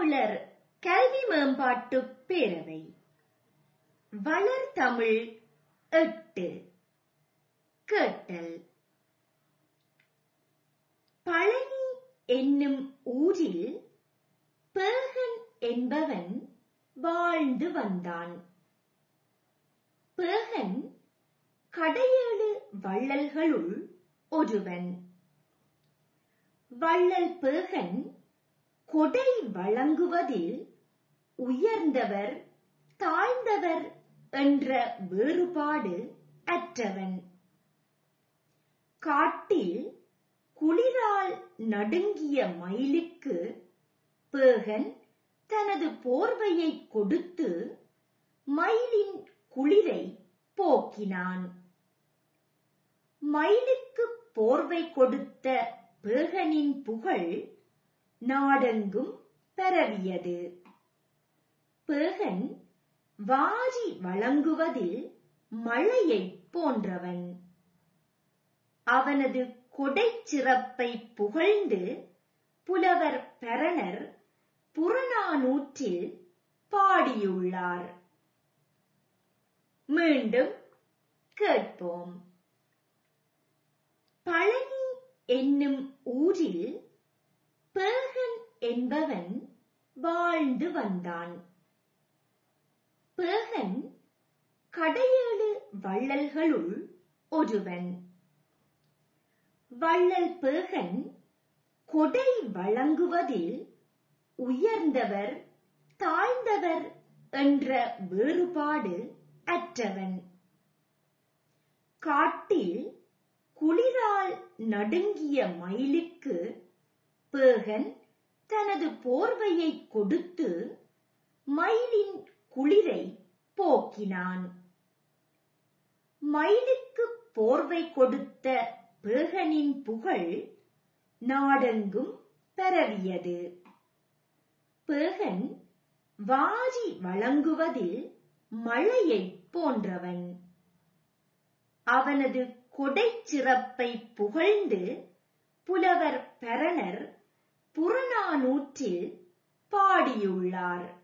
கடவுளர் கல்வி மேம்பாட்டு பேரவை வளர் தமிழ் எட்டு கேட்டல் பழனி என்னும் ஊரில் பேகன் என்பவன் வாழ்ந்து வந்தான் பேகன் கடையேழு வள்ளல்களுள் ஒருவன் வள்ளல் பேகன் கொடை வழங்குவதில் உயர்ந்தவர் தாழ்ந்தவர் என்ற வேறுபாடு அற்றவன் காட்டில் குளிரால் நடுங்கிய மயிலுக்கு பேகன் தனது போர்வையை கொடுத்து மயிலின் குளிரை போக்கினான் மயிலுக்கு போர்வை கொடுத்த பேகனின் புகழ் நாடெங்கும் பரவியது பேகன் வாரி வழங்குவதில் மழையைப் போன்றவன் அவனது கொடை சிறப்பை புகழ்ந்து புலவர் பரணர் புறநானூற்றில் பாடியுள்ளார் மீண்டும் கேட்போம் பழனி என்னும் ஊரில் பேகன் என்பவன் வாழ்ந்து வந்தான் பேகன் கடையேழு வள்ளல்களுள் ஒருவன் வள்ளல் பேகன் கொடை வழங்குவதில் உயர்ந்தவர் தாழ்ந்தவர் என்ற வேறுபாடு அற்றவன் காட்டில் குளிரால் நடுங்கிய மயிலுக்கு பேகன் தனது போர்வையை கொடுத்து மயிலின் குளிரை போக்கினான் மயிலுக்கு போர்வை கொடுத்த பேகனின் புகழ் நாடெங்கும் பரவியது பேகன் வாரி வழங்குவதில் மழையைப் போன்றவன் அவனது கொடை சிறப்பை புகழ்ந்து புலவர் பரணர் புறநானூற்றில் பாடியுள்ளார்